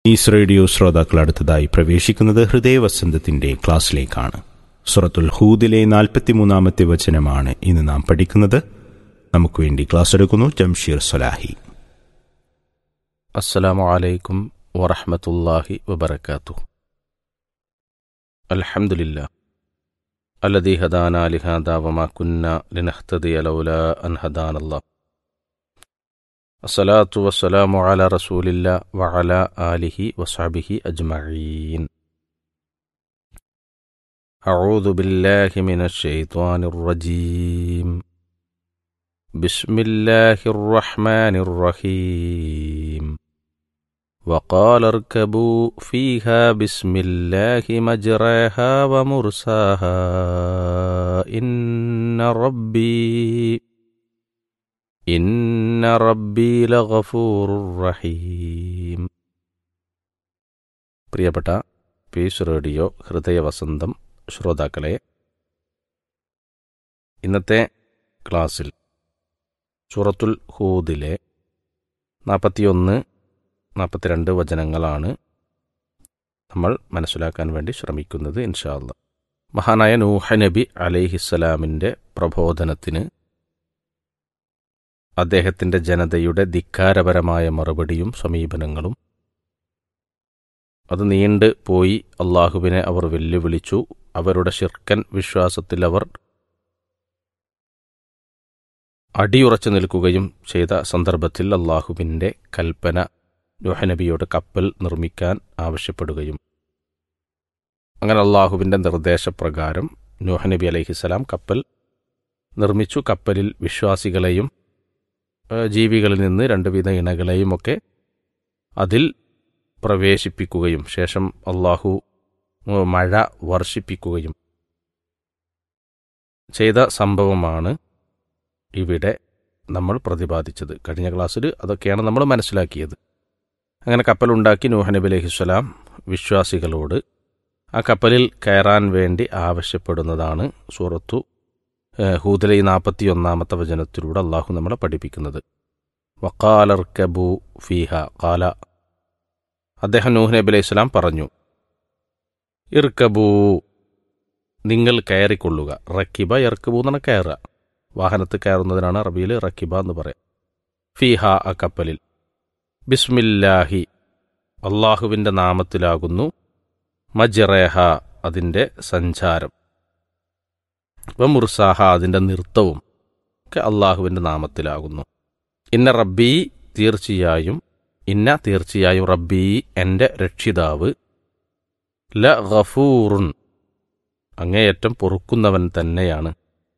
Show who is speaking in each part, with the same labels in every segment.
Speaker 1: is radio ശ്രോതാക്കൾ അടുത്തതായി പ്രവേശിക്കുന്നത് ഹൃദയവസന്തത്തിന്റെ ക്ലാസ്സിലേക്കാണ് സുറത്തുൽ ഹൂദിലെ നാൽപ്പത്തിമൂന്നാമത്തെ വചനമാണ് ഇന്ന് നാം പഠിക്കുന്നത് നമുക്ക് വേണ്ടി ക്ലാസ് എടുക്കുന്നു ജംഷീർ സലാഹി
Speaker 2: السلام عليكم ورحمة الله وبركاته الحمد لله الذي هدانا لهذا وما كنا لنهتدي لولا أن هدانا الله الصلاة والسلام على رسول الله وعلى آله وصحبه أجمعين أعوذ بالله من الشيطان الرجيم بسم الله الرحمن الرحيم وقال اركبوا فيها بسم الله مجراها ومرساها إن ربي إن ربي لغفور رحيم പ്രിയപ്പെട്ട പീസ് റേഡിയോ ഹൃദയവസന്തം ശ്രോതാക്കളെ ഇന്നത്തെ ക്ലാസ്സിൽ സൂറത്തുൽ ഹൂദിലെ നാൽപ്പത്തിയൊന്ന് നാൽപ്പത്തിരണ്ട് വചനങ്ങളാണ് നമ്മൾ മനസ്സിലാക്കാൻ വേണ്ടി ശ്രമിക്കുന്നത് ഇൻഷാല്ല മഹാനായ നൂഹ നബി അലൈഹിസ്സലാമിൻ്റെ പ്രബോധനത്തിന് അദ്ദേഹത്തിൻ്റെ ജനതയുടെ ധിക്കാരപരമായ മറുപടിയും സമീപനങ്ങളും അത് നീണ്ട് പോയി അള്ളാഹുവിനെ അവർ വെല്ലുവിളിച്ചു അവരുടെ ഷിർക്കൻ വിശ്വാസത്തിൽ അവർ അടിയുറച്ചു നിൽക്കുകയും ചെയ്ത സന്ദർഭത്തിൽ അള്ളാഹുവിൻ്റെ കൽപ്പന നബിയോട് കപ്പൽ നിർമ്മിക്കാൻ ആവശ്യപ്പെടുകയും അങ്ങനെ അള്ളാഹുവിൻ്റെ നിർദ്ദേശപ്രകാരം നബി അലൈഹിസ്സലാം കപ്പൽ നിർമ്മിച്ചു കപ്പലിൽ വിശ്വാസികളെയും ജീവികളിൽ നിന്ന് രണ്ടുവിധ ഇണകളെയും ഒക്കെ അതിൽ പ്രവേശിപ്പിക്കുകയും ശേഷം അള്ളാഹു മഴ വർഷിപ്പിക്കുകയും ചെയ്ത സംഭവമാണ് ഇവിടെ നമ്മൾ പ്രതിപാദിച്ചത് കഴിഞ്ഞ ക്ലാസ്സിൽ അതൊക്കെയാണ് നമ്മൾ മനസ്സിലാക്കിയത് അങ്ങനെ കപ്പലുണ്ടാക്കി നൂഹ് നബി അലഹിസ്വലാം വിശ്വാസികളോട് ആ കപ്പലിൽ കയറാൻ വേണ്ടി ആവശ്യപ്പെടുന്നതാണ് സൂറത്തു ഹൂദിലെ ഈ നാൽപ്പത്തി ഒന്നാമത്തെ വചനത്തിലൂടെ അള്ളാഹു നമ്മളെ പഠിപ്പിക്കുന്നത് വക്കാലർക്കബു ഫീഹ കാല അദ്ദേഹം നൂഹ് നബി അലൈഹി സ്വലാം പറഞ്ഞു ഇർക്കബൂ നിങ്ങൾ കയറിക്കൊള്ളുക റക്കിബ ഇർക്കബൂ എന്നാണ് കയറുക വാഹനത്തിൽ കയറുന്നതിനാണ് അറബിയിൽ റക്കിബ എന്ന് പറയാം ഫീഹ ആ കപ്പലിൽ ബിസ്മില്ലാഹി അള്ളാഹുവിൻ്റെ നാമത്തിലാകുന്നു മജ്റേഹ അതിൻ്റെ സഞ്ചാരം വമുർസാഹ അതിൻ്റെ നൃത്തവും ഒക്കെ അള്ളാഹുവിൻ്റെ നാമത്തിലാകുന്നു ഇന്ന റബ്ബി തീർച്ചയായും ഇന്ന തീർച്ചയായും റബ്ബി എൻ്റെ രക്ഷിതാവ് ല ഗഫൂറുൻ അങ്ങേയറ്റം പൊറുക്കുന്നവൻ തന്നെയാണ്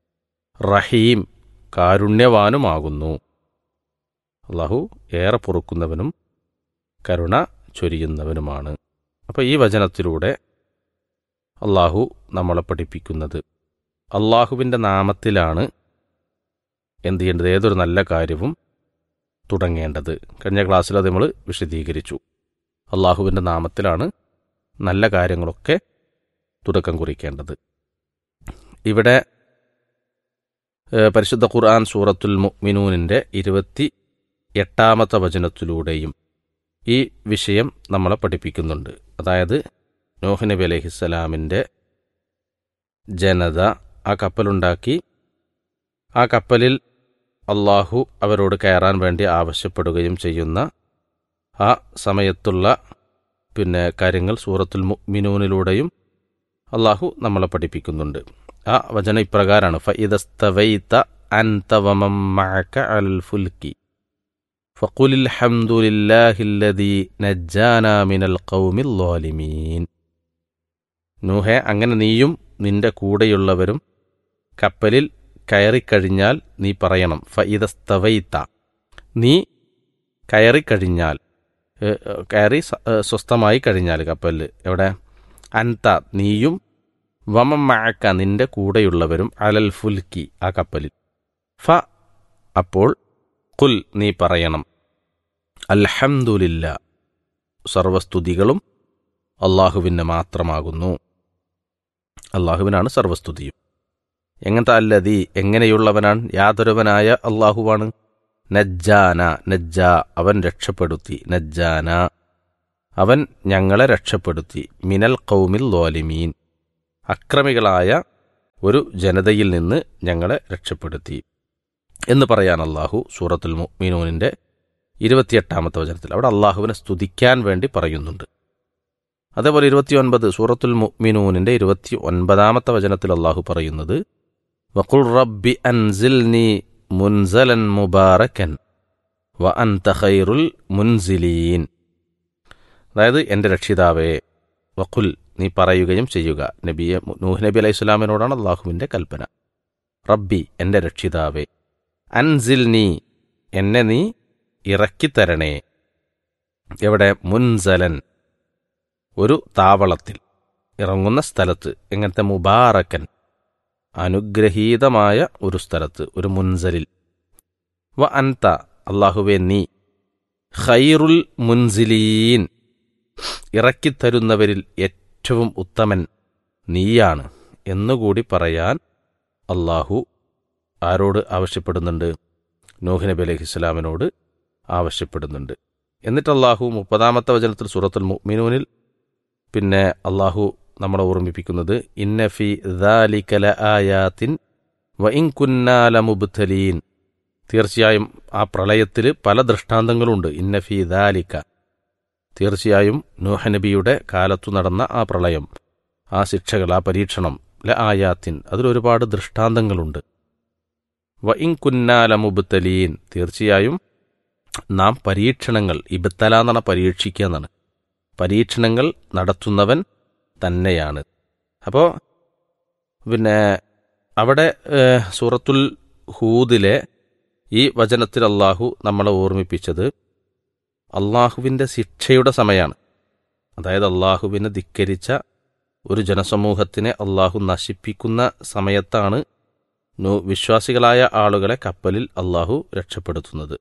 Speaker 2: റഹീം കാരുണ്യവാനുമാകുന്നു അള്ളാഹു ഏറെ പൊറുക്കുന്നവനും കരുണ ചൊരിയുന്നവനുമാണ് അപ്പോൾ ഈ വചനത്തിലൂടെ അള്ളാഹു നമ്മളെ പഠിപ്പിക്കുന്നത് അള്ളാഹുവിൻ്റെ നാമത്തിലാണ് എന്ത് ചെയ്യേണ്ടത് ഏതൊരു നല്ല കാര്യവും തുടങ്ങേണ്ടത് കഴിഞ്ഞ ക്ലാസ്സിൽ അത് നമ്മൾ വിശദീകരിച്ചു അള്ളാഹുവിൻ്റെ നാമത്തിലാണ് നല്ല കാര്യങ്ങളൊക്കെ തുടക്കം കുറിക്കേണ്ടത് ഇവിടെ പരിശുദ്ധ ഖുർആൻ സൂറത്തുൽ മുഅ്മിനൂനിൻ്റെ ഇരുപത്തി എട്ടാമത്തെ വചനത്തിലൂടെയും ഈ വിഷയം നമ്മളെ പഠിപ്പിക്കുന്നുണ്ട് അതായത് നോഹ് നബി അലഹിസ്സലാമിൻ്റെ ജനത ആ കപ്പലുണ്ടാക്കി ആ കപ്പലിൽ അള്ളാഹു അവരോട് കയറാൻ വേണ്ടി ആവശ്യപ്പെടുകയും ചെയ്യുന്ന ആ സമയത്തുള്ള പിന്നെ കാര്യങ്ങൾ സൂറത്തുൽ മുഅ്മിനൂനിലൂടെയും അള്ളാഹു നമ്മളെ പഠിപ്പിക്കുന്നുണ്ട് ആ വചനം ഇപ്രകാരമാണ് ഫഇദസ്തവൈത അൻത വമം മഅക അലൽ ഫുൽക്കി ഫഖുൽ അൽഹംദുലില്ലാഹില്ലദീ നജ്ജാനാ മിനൽ ഖൗമിൽ ളാലിമീൻ നൂഹെ അങ്ങനെ നീയും നിന്റെ കൂടെയുള്ളവരും കപ്പലിൽ കയറിക്കഴിഞ്ഞാൽ നീ പറയണം ഫഇദസ്തവൈത നീ കയറിക്കഴിഞ്ഞാൽ കയറി സ്വസ്ഥമായി കഴിഞ്ഞാൽ കപ്പലിൽ എവിടെ അൻത നീയും വമം മഴക്ക നിന്റെ കൂടെയുള്ളവരും അലൽ ഫുൽക്കി ആ കപ്പലിൽ ഫ അപ്പോൾ കുൽ നീ പറയണം അൽഹംദുലില്ല സർവസ്തുതികളും അള്ളാഹുവിന് മാത്രമാകുന്നു അള്ളാഹുവിനാണ് സർവസ്തുതിയും എങ്ങനത്തെ അല്ലതി എങ്ങനെയുള്ളവനാണ് യാതൊരുവനായ അള്ളാഹുവാണ് നജ്ജാന നജ്ജ അവൻ രക്ഷപ്പെടുത്തി നജ്ജാന അവൻ ഞങ്ങളെ രക്ഷപ്പെടുത്തി മിനൽ കൗമിൽ ലോലിമീൻ അക്രമികളായ ഒരു ജനതയിൽ നിന്ന് ഞങ്ങളെ രക്ഷപ്പെടുത്തി എന്ന് പറയാൻ അള്ളാഹു സൂറത്തുൽ മുഅ്മിനൂനിൻ്റെ ഇരുപത്തിയെട്ടാമത്തെ വചനത്തിൽ അവിടെ അള്ളാഹുവിനെ സ്തുതിക്കാൻ വേണ്ടി പറയുന്നുണ്ട് അതേപോലെ ഇരുപത്തിയൊൻപത് സൂറത്തുൽ മുഅ്മിനൂനിൻ്റെ ഇരുപത്തി ഒൻപതാമത്തെ വചനത്തിൽ അള്ളാഹു പറയുന്നത് വഖുൽ റബ്ബി അൻസിൽനി മുൻസലൻ മുബാറക്കൻ വ അൻത ഖൈറുൽ മുൻസിലീൻ അതായത് എൻ്റെ രക്ഷിതാവേ വഖുൽ നീ പറയുകയും ചെയ്യുക നബിയെ നൂഹ് നബി അലൈഹി സ്വലാമിനോടാണ് അള്ളാഹുവിൻ്റെ കൽപ്പന റബ്ബി എൻ്റെ രക്ഷിതാവേ അൻസിൽ നീ എന്നെ നീ ഇറക്കിത്തരണേ എവിടെ മുൻസലൻ ഒരു താവളത്തിൽ ഇറങ്ങുന്ന സ്ഥലത്ത് എങ്ങനത്തെ മുബാറക്കൻ അനുഗ്രഹീതമായ ഒരു സ്ഥലത്ത് ഒരു മുൻസലിൽ വ അൻത അള്ളാഹുവെ നീ ഖൈറുൽ മുൻസിലീൻ ഇറക്കിത്തരുന്നവരിൽ ഏറ്റവും ഉത്തമൻ നീയാണ് എന്നുകൂടി പറയാൻ അള്ളാഹു ആരോട് ആവശ്യപ്പെടുന്നുണ്ട് നൂഹ് നബി അലൈഹി ഇസ്ലാമിനോട് ആവശ്യപ്പെടുന്നുണ്ട് എന്നിട്ട് അള്ളാഹു മുപ്പതാമത്തെ വചനത്തിൽ സൂറത്തുൽ മുഅ്മിനൂനിൽ പിന്നെ അള്ളാഹു നമ്മളെ ഓർമ്മിപ്പിക്കുന്നത് ഇന്നഫി ദാലിക്കല ആയാത്തിൻ വ ഇൻ കുന്നാല മുബ്തലീൻ തീർച്ചയായും ആ പ്രളയത്തിൽ പല ദൃഷ്ടാന്തങ്ങളുണ്ട് ഇന്നഫി ദാലിക്ക തീർച്ചയായും നൂഹ നബിയുടെ കാലത്തു നടന്ന ആ പ്രളയം ആ ശിക്ഷകൾ ആ പരീക്ഷണം ല ആയാത്തിൻ അതിലൊരുപാട് ദൃഷ്ടാന്തങ്ങളുണ്ട് വ ഇൻ കുന്നാല മുബ്തലീൻ തീർച്ചയായും നാം പരീക്ഷണങ്ങൾ ഇബത്തല എന്നാണ് പരീക്ഷിക്കുക എന്നാണ് പരീക്ഷണങ്ങൾ നടത്തുന്നവൻ തന്നെയാണ് അപ്പോൾ പിന്നെ അവിടെ ഏഹ്, സൂറത്തുൽ ഹൂദിലെ ഈ വചനത്തിൽ അള്ളാഹു നമ്മളെ ഓർമ്മിപ്പിച്ചത് അള്ളാഹുവിൻ്റെ ശിക്ഷയുടെ സമയമാണ് അതായത് അള്ളാഹുവിനെ ധിക്കരിച്ച ഒരു ജനസമൂഹത്തിനെ അള്ളാഹു നശിപ്പിക്കുന്ന സമയത്താണ് നു- വിശ്വാസികളായ ആളുകളെ കപ്പലിൽ അള്ളാഹു രക്ഷപ്പെടുത്തുന്നത്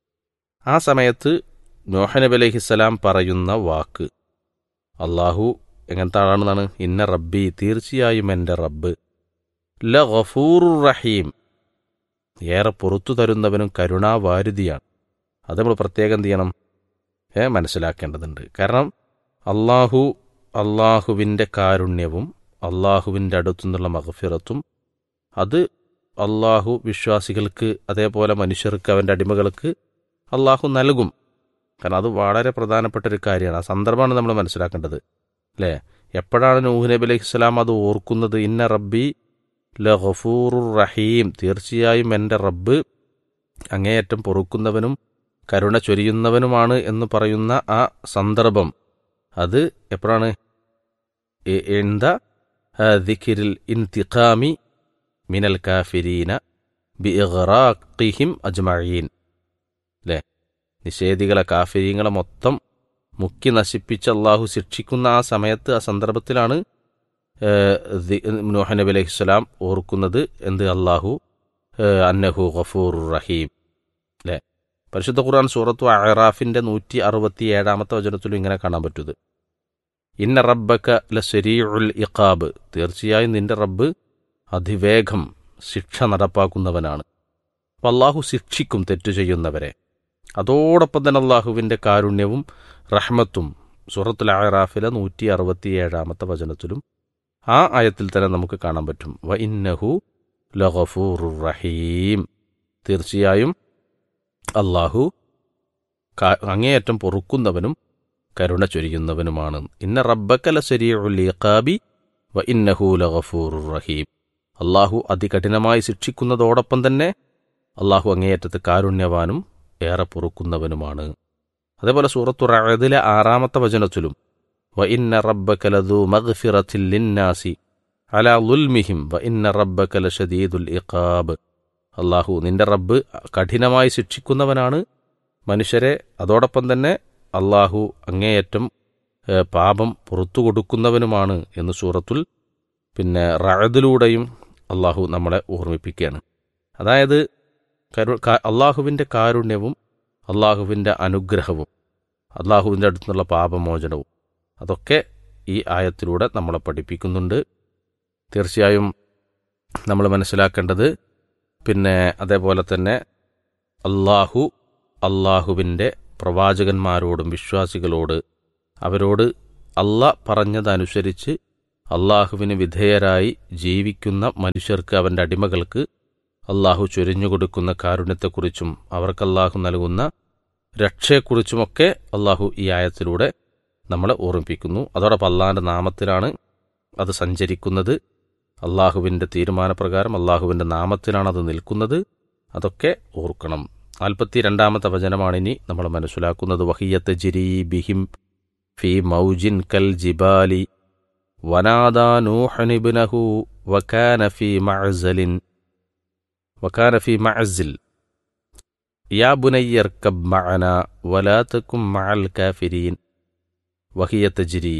Speaker 2: ആ സമയത്ത് നോഹനബി അലഹിസ്സലാം പറയുന്ന വാക്ക് അള്ളാഹു എങ്ങനത്തെ ആളാണെന്നാണ് ഇന്ന റബ്ബി തീർച്ചയായും എൻ്റെ റബ്ബ് ല ഗഫൂറു റഹീം ഏറെ പുറത്തു തരുന്നവനും കരുണാവാരുതിയാണ് അത് നമ്മൾ പ്രത്യേകം എന്ത് ചെയ്യണം ഏ മനസ്സിലാക്കേണ്ടതുണ്ട് കാരണം അള്ളാഹു അള്ളാഹുവിൻ്റെ കാരുണ്യവും അള്ളാഹുവിൻ്റെ അടുത്തുനിന്നുള്ള മഹഫിറത്തും അത് അള്ളാഹു വിശ്വാസികൾക്ക് അതേപോലെ മനുഷ്യർക്ക് അവൻ്റെ അടിമകൾക്ക് അള്ളാഹു നൽകും കാരണം അത് വളരെ പ്രധാനപ്പെട്ട ഒരു കാര്യമാണ് ആ സന്ദർഭമാണ് നമ്മൾ മനസ്സിലാക്കേണ്ടത് അല്ലേ എപ്പോഴാണ് നൂഹ് നബി അലൈഹി സ്വലാം അത് ഓർക്കുന്നത് ഇന്ന റബ്ബി ലഹഫൂറുർ റഹീം തീർച്ചയായും എൻ്റെ റബ്ബ് അങ്ങേയറ്റം പൊറുക്കുന്നവനും കരുണ ചൊരിയുന്നവനുമാണ് എന്ന് പറയുന്ന ആ സന്ദർഭം അത് എപ്പോഴാണ് എ- എന്ത ദിഖിരിൽ ഇൻതിഖാമി മിനൽ കാഫിരീന ബി ഇഗ്റാഖിഹിം അജ്മഈൻ അല്ലേ നിഷേധികളെ കാഫിരീങ്ങളെ മൊത്തം മുക്കി നശിപ്പിച്ച് അള്ളാഹു ശിക്ഷിക്കുന്ന ആ സമയത്ത് ആ സന്ദർഭത്തിലാണ് ഏഹ്, ദി- നൂഹ് നബി അലൈഹി സ്വലാം ഓർക്കുന്നത് എന്ത് അള്ളാഹു ഏഹ്, അന്നഹു ഗഫൂർ റഹീം അല്ലേ പരിശുദ്ധ ഖുർആൻ സൂറത്തു അഹറാഫിന്റെ നൂറ്റി അറുപത്തി ഏഴാമത്തെ വചനത്തിലും ഇങ്ങനെ കാണാൻ പറ്റുന്നത് ഇന്ന റബ്ബക്ക ലസരീഉൽ ഇഖാബ് തീർച്ചയായും നിന്റെ റബ്ബ് അതിവേഗം ശിക്ഷ നടപ്പാക്കുന്നവനാണ് അപ്പം അള്ളാഹു ശിക്ഷിക്കും തെറ്റു ചെയ്യുന്നവരെ അതോടൊപ്പം തന്നെ അള്ളാഹുവിൻ്റെ കാരുണ്യവും റഹ്മത്തും സൂറത്തുൽ അഹറാഫിലെ നൂറ്റി അറുപത്തി ഏഴാമത്തെ വചനത്തിലും ആ ആയത്തിൽ തന്നെ നമുക്ക് കാണാൻ പറ്റും വ ഇന്നഹു ലഗഫൂർ റഹീം തീർച്ചയായും അള്ളാഹു കാ- അങ്ങേയറ്റം പൊറുക്കുന്നവനും കരുണ ചൊരിയുന്നവനുമാണ് ഇന്ന റബ്ബക്കല ശരീഉൽ ഇഖാബി വ ഇന്നഹു ലഗഫൂർ റഹീം അള്ളാഹു അതികഠിനമായി ശിക്ഷിക്കുന്നതോടൊപ്പം തന്നെ അള്ളാഹു അങ്ങേയറ്റത്ത് കാരുണ്യവാനും ഏറെ പൊറുക്കുന്നവനുമാണ് അതേപോലെ സൂറത്തു റഅദിലെ ആറാമത്തെ വചനത്തിലും വ ഇന്ന റബ്ബക ലദു മഗ്ഫിറത്തിൽ ലിന്നാസി അലാ ളുൽമിഹിം വ ഇന്ന റബ്ബക ലശദീദുൽ ഇഖാബ് അള്ളാഹു നിന്റെ റബ്ബ് കഠിനമായി ശിക്ഷിക്കുന്നവനാണ് മനുഷ്യരെ അതോടൊപ്പം തന്നെ അള്ളാഹു അങ്ങേയറ്റം ഏഹ്, പാപം പുറത്തു കൊടുക്കുന്നവനുമാണ് എന്ന് സൂറത്തുൽ പിന്നെ റഅദിലൂടെയും അള്ളാഹു നമ്മളെ ഓർമ്മിപ്പിക്കുകയാണ് അതായത് കരു കാ- അള്ളാഹുവിൻ്റെ കാരുണ്യവും അള്ളാഹുവിൻ്റെ അനുഗ്രഹവും അള്ളാഹുവിൻ്റെ അടുത്തുനിന്നുള്ള പാപമോചനവും അതൊക്കെ ഈ ആയത്തിലൂടെ നമ്മളെ പഠിപ്പിക്കുന്നുണ്ട് തീർച്ചയായും നമ്മൾ മനസ്സിലാക്കേണ്ടത് പിന്നെ അതേപോലെ തന്നെ അള്ളാഹു അള്ളാഹുവിൻ്റെ പ്രവാചകന്മാരോടും വിശ്വാസികളോട് അവരോട് അല്ല പറഞ്ഞതനുസരിച്ച് അള്ളാഹുവിന് വിധേയരായി ജീവിക്കുന്ന മനുഷ്യർക്ക് അവൻ്റെ അടിമകൾക്ക് അള്ളാഹു ചൊരിഞ്ഞുകൊടുക്കുന്ന കാരുണ്യത്തെക്കുറിച്ചും അവർക്ക് അള്ളാഹു നൽകുന്ന രക്ഷയെക്കുറിച്ചുമൊക്കെ അള്ളാഹു ഈ ആയത്തിലൂടെ നമ്മളെ ഓർമ്മിപ്പിക്കുന്നു അതോടൊപ്പം അള്ളാഹിൻ്റെ നാമത്തിലാണ് അത് സഞ്ചരിക്കുന്നത് അള്ളാഹുവിൻ്റെ തീരുമാനപ്രകാരം അള്ളാഹുവിൻ്റെ നാമത്തിലാണ് അത് നിൽക്കുന്നത് അതൊക്കെ ഓർക്കണം നാൽപ്പത്തി രണ്ടാമത്തെ വചനമാണിനി നമ്മൾ മനസ്സിലാക്കുന്നത് വഹിയത്ത് ജിരി ബിഹിം ഫി മൗജിൻ കൽ ജിബാലി വനാദാ നൂഹനിബ്നഹു വകാന ഫി മഅസലിൻ വകാന ഫി മഅസിൽ യാ ബുനയ്യർക്കബ് മഅന വലാ തകും മഅൽ കാഫിരീൻ വഹിയത്ത് ജിരി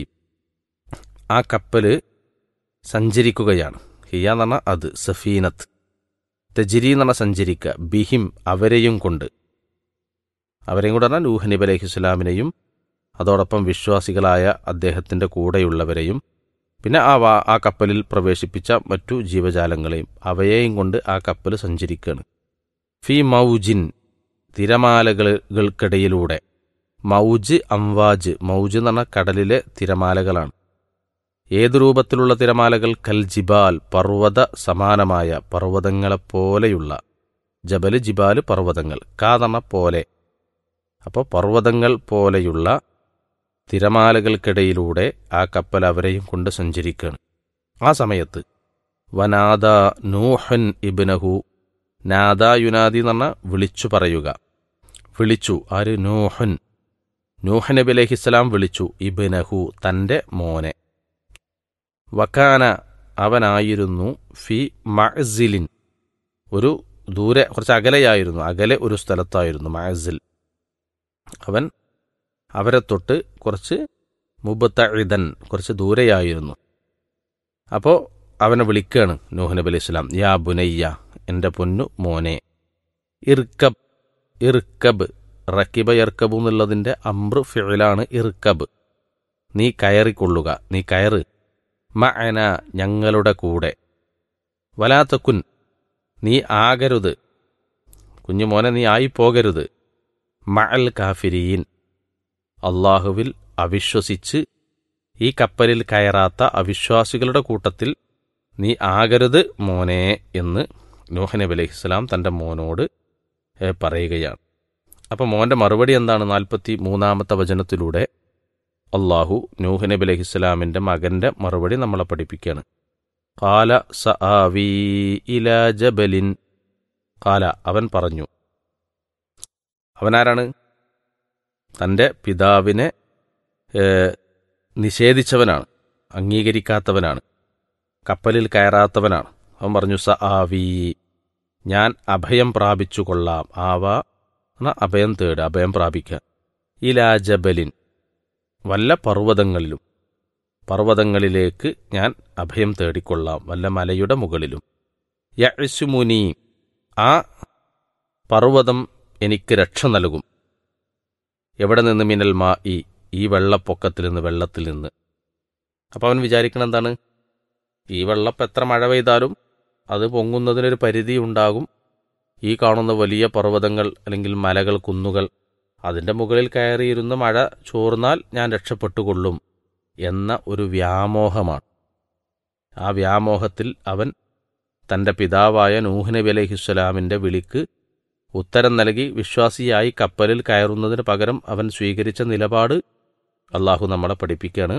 Speaker 2: ആ കപ്പല് സഞ്ചരിക്കുകയാണ് ഹിയ എന്ന് പറഞ്ഞാൽ അത് സഫീനത്ത് തജിരി എന്ന് പറഞ്ഞാൽ സഞ്ചരിക്കുക ബിഹിം അവരെയും കൊണ്ട് അവരെയും കൂടെ പറഞ്ഞാൽ നൂഹ് നബി അലൈഹി ഇസ്ലാമിനെയും അതോടൊപ്പം വിശ്വാസികളായ അദ്ദേഹത്തിൻ്റെ കൂടെയുള്ളവരെയും പിന്നെ ആ വാ ആ കപ്പലിൽ പ്രവേശിപ്പിച്ച മറ്റു ജീവജാലങ്ങളെയും അവയെയും കൊണ്ട് ആ കപ്പൽ സഞ്ചരിക്കുകയാണ് ഫി മൗജിൻ തിരമാലകൾക്കിടയിലൂടെ മൗജ് അംവാജ് മൗജ് എന്ന് പറഞ്ഞാൽ കടലിലെ തിരമാലകളാണ് ഏതു രൂപത്തിലുള്ള തിരമാലകൾ കൽ ജിബാൽ പർവ്വത സമാനമായ പർവ്വതങ്ങളെപ്പോലെയുള്ള ജബല് ജിബാല് പർവ്വതങ്ങൾ കാതണ പോലെ അപ്പോൾ പർവ്വതങ്ങൾ പോലെയുള്ള തിരമാലകൾക്കിടയിലൂടെ ആ കപ്പൽ അവരെയും കൊണ്ട് സഞ്ചരിക്കുകയാണ് ആ സമയത്ത് വനാദ നൂഹൻ ഇബ്നഹു നാദ യുനാദി എന്ന് പറഞ്ഞാൽ വിളിച്ചു പറയുക വിളിച്ചു ആര് നൂഹൻ നൂഹ് നബി അലഹിസ്സലാം വിളിച്ചു ഇബ്നഹു തൻ്റെ മോനെ വക്കാന അവനായിരുന്നു ഫി മഅസിലിൻ ഒരു ദൂരെ കുറച്ച് അകലെയായിരുന്നു അകലെ ഒരു സ്ഥലത്തായിരുന്നു മഅസിൽ അവൻ അവരെ തൊട്ട് കുറച്ച് മുബത്തഇദൻ കുറച്ച് ദൂരെയായിരുന്നു അപ്പോൾ അവനെ വിളിക്കുകയാണ് നൂഹ് നബി അലൈഹി സ്വലാം യാ ബുനയ്യ എൻ്റെ പൊന്നു മോനെ ഇർക്കബ് ഇർക്കബ് റക്കിബ ഇർക്കബ് എന്നുള്ളതിൻ്റെ അമ്ര ഫിഴലാണ് ഇർക്കബ് നീ കയറിക്കൊള്ളുക നീ കയറ് മഅന ഞങ്ങളുടെ കൂടെ വലാത്തക്കുൻ നീ ആകരുത് കുഞ്ഞുമോനെ നീ ആയിപ്പോകരുത് മഅൽ കാഫിരീൻ അള്ളാഹുവിൽ അവിശ്വസിച്ച് ഈ കപ്പലിൽ കയറാത്ത അവിശ്വാസികളുടെ കൂട്ടത്തിൽ നീ ആകരുത് മോനെ എന്ന് നൂഹ് നബി അലൈഹിസ്സലാം തൻ്റെ മോനോട് ഏ, പറയുകയാണ് അപ്പോൾ മോൻ്റെ മറുപടി എന്താണ് നാൽപ്പത്തി മൂന്നാമത്തെ വചനത്തിലൂടെ അള്ളാഹു നൂഹ് നബി അലൈഹിസ്സലാമിൻ്റെ മകൻ്റെ മറുപടി നമ്മളെ പഠിപ്പിക്കുകയാണ് കാല സ ആവി ഇല ജബലിൻ കാല അവൻ പറഞ്ഞു അവനാരാണ് തൻ്റെ പിതാവിനെ ഏ, നിഷേധിച്ചവനാണ് അംഗീകരിക്കാത്തവനാണ് കപ്പലിൽ കയറാത്തവനാണ് അവൻ പറഞ്ഞു സ ആവി ഞാൻ അഭയം പ്രാപിച്ചു കൊള്ളാം ആവ എന്ന അഭയം തേട് അഭയം പ്രാപിക്കുക ഇലാ ജബലിൻ വല്ല പർവ്വതങ്ങളിലും പർവ്വതങ്ങളിലേക്ക് ഞാൻ അഭയം തേടിക്കൊള്ളാം വല്ല മലയുടെ മുകളിലും യസുമുനി ആ പർവ്വതം എനിക്ക് രക്ഷ നൽകും എവിടെ നിന്ന് മിനൽ മാ ഈ ഈ വെള്ളപ്പൊക്കത്തിൽ നിന്ന് വെള്ളത്തിൽ നിന്ന് അപ്പോൾ അവൻ വിചാരിക്കണം എന്താണ് ഈ വെള്ളപ്പം എത്ര മഴ പെയ്താലും അത് പൊങ്ങുന്നതിനൊരു പരിധി ഉണ്ടാകും ഈ കാണുന്ന വലിയ പർവ്വതങ്ങൾ അല്ലെങ്കിൽ മലകൾ കുന്നുകൾ അതിൻ്റെ മുകളിൽ കയറിയിരുന്ന് മഴ ചോർന്നാൽ ഞാൻ രക്ഷപ്പെട്ടുകൊള്ളും എന്ന ഒരു വ്യാമോഹമാണ് ആ വ്യാമോഹത്തിൽ അവൻ തൻ്റെ പിതാവായ നൂഹ് നബി അലൈഹിസ്സലാമിൻ്റെ വിളിക്ക് ഉത്തരം നൽകി വിശ്വാസിയായി കപ്പലിൽ കയറുന്നതിന് പകരം അവൻ സ്വീകരിച്ച നിലപാട് അള്ളാഹു നമ്മളെ പഠിപ്പിക്കുകയാണ്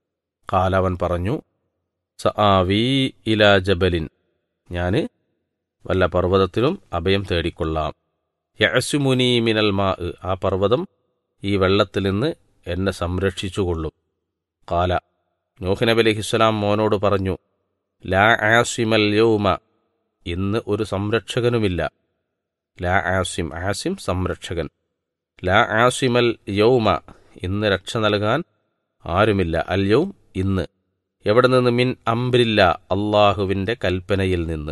Speaker 2: കാലവൻ പറഞ്ഞു സ ആവീ ഇലാ ജബലിൻ ഞാൻ വല്ല പർവ്വതത്തിലും അഭയം തേടിക്കൊള്ളാം യഅസുമുനി മിനൽ മാ ആ പർവ്വതം ഈ വെള്ളത്തിൽ നിന്ന് എന്നെ സംരക്ഷിച്ചുകൊള്ളും കാല നൂഹ് നബി അലൈഹിസ്സലാം മോനോട് പറഞ്ഞു ലാ ആസിമൽ യൗമ ഇന്ന് ഒരു സംരക്ഷകനുമില്ല ലാ ആസിം ആസിം സംരക്ഷകൻ ലാ ആസിമൽ യൗമ ഇന്ന് രക്ഷ നൽകാൻ ആരുമില്ല അൽ യൗം ഇന്ന് എവിടെ നിന്ന് മിൻ അംബ്രില്ല അള്ളാഹുവിൻ്റെ കൽപ്പനയിൽ നിന്ന്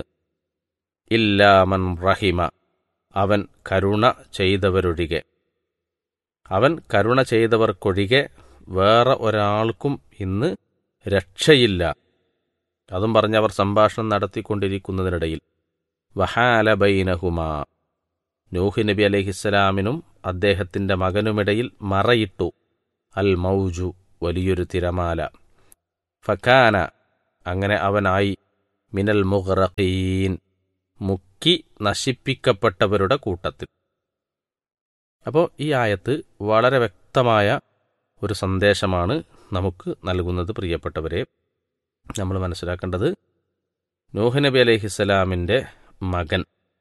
Speaker 2: ഇല്ലാമൻ റഹിമ അവൻ കരുണ ചെയ്തവരൊഴികെ അവൻ കരുണ ചെയ്തവർക്കൊഴികെ വേറെ ഒരാൾക്കും ഇന്ന് രക്ഷയില്ല അതും പറഞ്ഞ് അവർ സംഭാഷണം നടത്തിക്കൊണ്ടിരിക്കുന്നതിനിടയിൽ വഹാല ബൈനഹുമാ നൂഹ് നബി അലഹിസ്സലാമിനും അദ്ദേഹത്തിൻ്റെ മകനുമിടയിൽ മറയിട്ടു അൽ മൗജു വലിയൊരു തിരമാല ഫക്കാന അങ്ങനെ അവനായി മിനൽ മുഹറഖീൻ മുക്കി നശിപ്പിക്കപ്പെട്ടവരുടെ കൂട്ടത്തിൽ അപ്പോൾ ഈ ആയത്ത് വളരെ വ്യക്തമായ ഒരു സന്ദേശമാണ് നമുക്ക് നൽകുന്നത് പ്രിയപ്പെട്ടവരെ നമ്മൾ മനസ്സിലാക്കേണ്ടത് നൂഹ് നബി അലൈഹിസ്സലാമിൻ്റെ മകൻ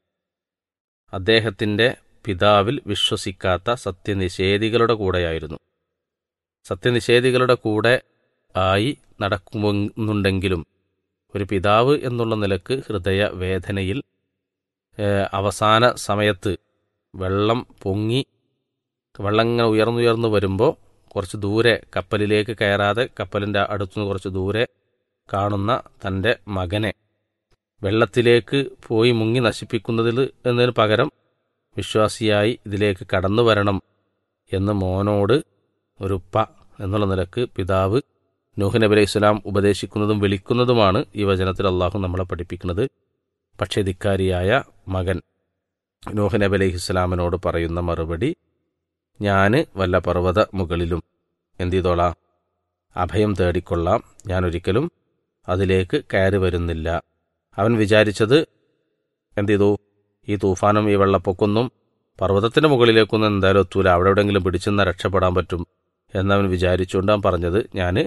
Speaker 2: അദ്ദേഹത്തിൻ്റെ പിതാവിൽ വിശ്വസിക്കാത്ത സത്യനിഷേധികളുടെ കൂടെയായിരുന്നു സത്യനിഷേധികളുടെ കൂടെ ആയി നടക്കുന്നുണ്ടെങ്കിലും ഒരു പിതാവ് എന്നുള്ള നിലക്ക് ഹൃദയ വേദനയിൽ ഏഹ്, അവസാന സമയത്ത് വെള്ളം പൊങ്ങി വെള്ളം ഇങ്ങനെ ഉയർന്നുയർന്നു വരുമ്പോൾ കുറച്ച് ദൂരെ കപ്പലിലേക്ക് കയറാതെ കപ്പലിൻ്റെ അടുത്തുനിന്ന് കുറച്ച് ദൂരെ കാണുന്ന തൻ്റെ മകനെ വെള്ളത്തിലേക്ക് പോയി മുങ്ങി നശിപ്പിക്കുന്നതിൽ എന്നതിന് പകരം വിശ്വാസിയായി ഇതിലേക്ക് കടന്നു വരണം എന്ന് മോനോട് ഒരു ഉപ്പ എന്നുള്ള നിലക്ക് പിതാവ് നൂഹ് നബി അലൈഹി സ്വലാം ഉപദേശിക്കുന്നതും വിളിക്കുന്നതുമാണ് ഈ വചനത്തിൽ അള്ളാഹു നമ്മളെ പഠിപ്പിക്കുന്നത് പക്ഷേ ധിക്കാരിയായ മകൻ നൂഹ് നബി അലൈഹി സ്വലാമിനോട് പറയുന്ന മറുപടി ഞാൻ വല്ല പർവ്വത മുകളിലും എന്ത് ചെയ്തോളാം അഭയം തേടിക്കൊള്ളാം ഞാൻ ഒരിക്കലും അതിലേക്ക് കയറി വരുന്നില്ല അവൻ വിചാരിച്ചത് എന്ത് ചെയ്തു ഈ തൂഫാനും ഈ വെള്ളപ്പൊക്കൊന്നും പർവ്വതത്തിന്റെ മുകളിലേക്കൊന്നും എന്തായാലും എത്തൂല അവിടെ എവിടെയെങ്കിലും പിടിച്ചെന്നാ രക്ഷപ്പെടാൻ പറ്റും എന്നവൻ വിചാരിച്ചുകൊണ്ട് അവൻ പറഞ്ഞത് ഞാൻ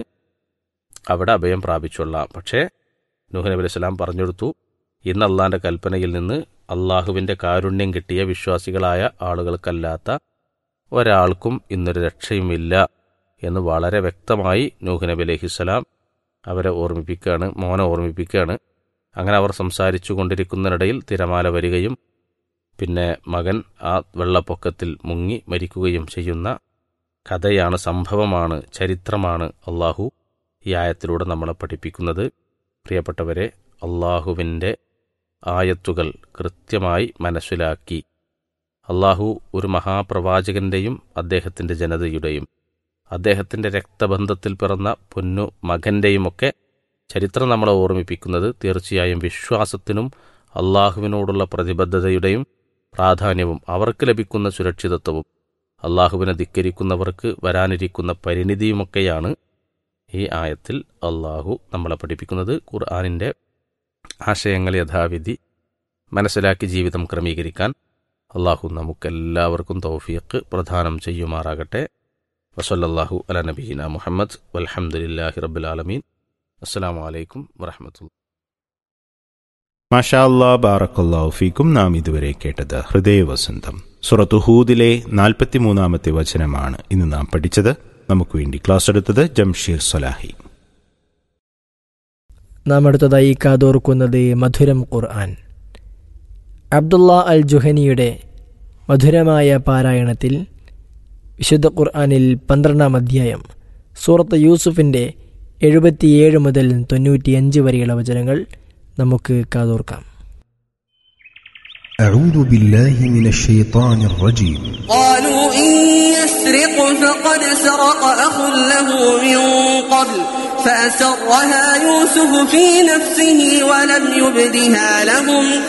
Speaker 2: അവിടെ അഭയം പ്രാപിച്ചൊള്ളാം പക്ഷേ നൂഹ് നബി അലൈഹി സ്വലാം പറഞ്ഞെടുത്തു ഇന്ന് അള്ളാന്റെ കൽപ്പനയിൽ നിന്ന് അള്ളാഹുവിന്റെ കാരുണ്യം കിട്ടിയ വിശ്വാസികളായ ആളുകൾക്കല്ലാത്ത ഒരാൾക്കും ഇന്നൊരു രക്ഷയുമില്ല എന്ന് വളരെ വ്യക്തമായി നൂഹ് നബി അലൈഹിസ്സലാം അവരെ ഓർമ്മിപ്പിക്കുകയാണ് മോനെ ഓർമ്മിപ്പിക്കുകയാണ് അങ്ങനെ അവർ സംസാരിച്ചു കൊണ്ടിരിക്കുന്നതിനിടയിൽ തിരമാല വരികയും പിന്നെ മകൻ ആ വെള്ളപ്പൊക്കത്തിൽ മുങ്ങി മരിക്കുകയും ചെയ്യുന്ന കഥയാണ് സംഭവമാണ് ചരിത്രമാണ് അള്ളാഹു ഈ ആയത്തിലൂടെ നമ്മളെ പഠിപ്പിക്കുന്നത് പ്രിയപ്പെട്ടവരെ അള്ളാഹുവിൻ്റെ ആയത്തുകൾ കൃത്യമായി മനസ്സിലാക്കി അള്ളാഹു ഒരു മഹാപ്രവാചകന്റെയും അദ്ദേഹത്തിൻ്റെ ജനതയുടെയും അദ്ദേഹത്തിൻ്റെ രക്തബന്ധത്തിൽ പിറന്ന പൊന്നു മകൻ്റെയുമൊക്കെ ചരിത്രം നമ്മളെ ഓർമ്മിപ്പിക്കുന്നത് തീർച്ചയായും വിശ്വാസത്തിനും അള്ളാഹുവിനോടുള്ള പ്രതിബദ്ധതയുടെയും പ്രാധാന്യവും അവർക്ക് ലഭിക്കുന്ന സുരക്ഷിതത്വവും അള്ളാഹുവിനെ ധിക്കരിക്കുന്നവർക്ക് വരാനിരിക്കുന്ന പരിണിതിയുമൊക്കെയാണ് ഈ ആയത്തിൽ അള്ളാഹു നമ്മളെ പഠിപ്പിക്കുന്നത് ഖുർആാനിൻ്റെ ആശയങ്ങൾ യഥാവിധി മനസ്സിലാക്കി ജീവിതം ക്രമീകരിക്കാൻ അള്ളാഹു നമുക്കെല്ലാവർക്കും തൗഫീഖ് പ്രദാനം ചെയ്യുമാറാകട്ടെ വസല്ലല്ലാഹു അല നബീന മുഹമ്മദ് വൽഹംദുലില്ലാഹി റബ്ബിൽ ആലമീൻ അസ്സലാമു അലൈക്കും വറഹമത്തുള്ള
Speaker 1: മാഷാ അല്ലാ ബാറക്കല്ലാഹു ഫീക്കും നാം ഇതുവരെ കേട്ടത് ഹൃദയവസന്തം സുറത്തു ഹൂദിലെ നാൽപ്പത്തിമൂന്നാമത്തെ വചനമാണ് ഇന്ന് നാം പഠിച്ചത് നമുക്ക് വേണ്ടി ക്ലാസ് എടുത്തത് ജംഷീർ സലാഹി
Speaker 3: നാം അടുത്തതായി കാതോർക്കുന്നത് മധുരം ഖുർആൻ അബ്ദുള്ള അൽ ജുഹനിയുടെ മധുരമായ പാരായണത്തിൽ വിശുദ്ധ ഖുർആനിൽ പന്ത്രണ്ടാം അധ്യായം സൂറത്ത് യൂസുഫിൻ്റെ എഴുപത്തിയേഴ് മുതൽ തൊണ്ണൂറ്റിയഞ്ച് വരെയുള്ള വചനങ്ങൾ നമുക്ക് കാതോർക്കാം
Speaker 4: أعوذ بالله من الشيطان الرجيم
Speaker 5: قالوا إن يسرق فقد سرق أخ له من قبل فأسرها يوسف في نفسه ولم يبدها لهم